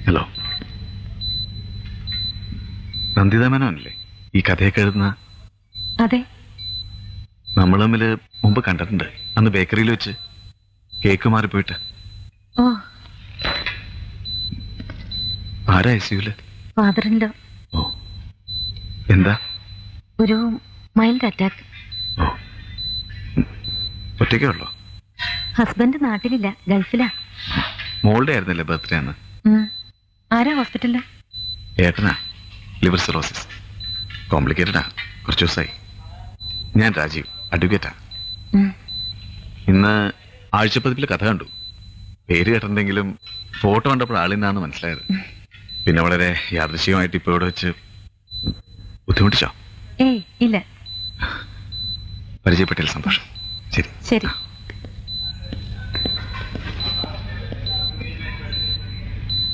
Hello Nanditha മേനോനല്ലേ ഈ കഥയൊക്കെ എഴുതുന്ന അതെ നമ്മൾ തമ്മിൽ മുമ്പ് കണ്ടിട്ടുണ്ട് അന്ന് ബേക്കറിയിൽ വെച്ച് കേക്ക് മാറിപ്പോയിട്ട് ഓ ആരാ ഐ സിയുല് ഫാദറിൻ്റെ ഓ എന്താ ഒരു മൈൽഡ് അറ്റാക്ക് ഓ ഉം. ഒറ്റയ്ക്കേ ഉള്ളോ ഹസ്ബൻഡ് നാട്ടിലില്ല ഗൾഫിലാ മോളുടെ ആയിരുന്നില്ലേ ബർത്ത്ഡേ അന്ന് ഉം. ആരാ ഹോസ്പിറ്റലില് ഏട്ടനാ ലിവർ സിറോസിസ് കോംപ്ലിക്കേറ്റഡാ കുറച്ച് ദിവസമായി ഞാൻ രാജീവ് അഡ്വക്കേറ്റാ ഉം. ഇന്ന് ആഴ്ചപ്പതിപ്പിൽ കഥ കണ്ടു പേര് കേട്ടിട്ടുണ്ടെങ്കിലും ഫോട്ടോ കണ്ടപ്പോൾ ആളിന്നാന്ന് മനസ്സിലായത് പിന്നെ വളരെ യാദൃശികമായിട്ട് ഇപ്പോൾ ഇവിടെ വെച്ച് ബുദ്ധിമുട്ടിച്ചോ ഏയ് ഇല്ല പരിചയപ്പെട്ടതിൽ സന്തോഷം ശരി ശരി